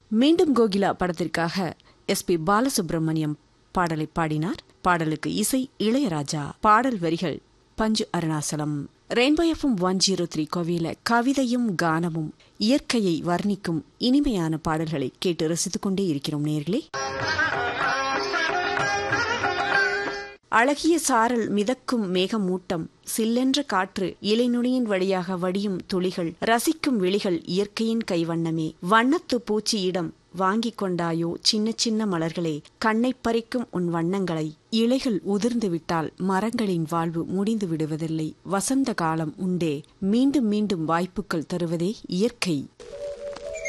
மீண்டும் கோகிலா படத்திற்காக S B Balasubramaniam பாடலை பாடினார் பாடலுக்கு இசை இளையராஜா பாடல் வரிகள் Panchu Arunachalam rainbow FM one zero three கோவில கவிதையும் கானமும் இயற்கையை வர்ணிக்கும் இனிமையான பாடல்களை கேட்டு ரசித்துக் கொண்டே இருக்கிறோம் நேர்களே அழகிய சாரல் மிதக்கும் மேகமூட்டம் சில்லென்ற காற்று இலைநுனியின் வழியாக வடியும் துளிகள் ரசிக்கும் விழிகள் இயற்கையின் கைவண்ணமே வண்ணத்து பூச்சியிடம் வாங்கிக் கொண்டாயோ சின்ன சின்ன மலர்களே கண்ணை பறிக்கும் உன் வண்ணங்களை இலைகள் உதிர்ந்து விட்டால் மரங்களின் வாழ்வு முடிந்து விடுவதில்லை வசந்த காலம் உண்டே மீண்டும் மீண்டும் வாய்ப்புகள் தருவதே இயற்கை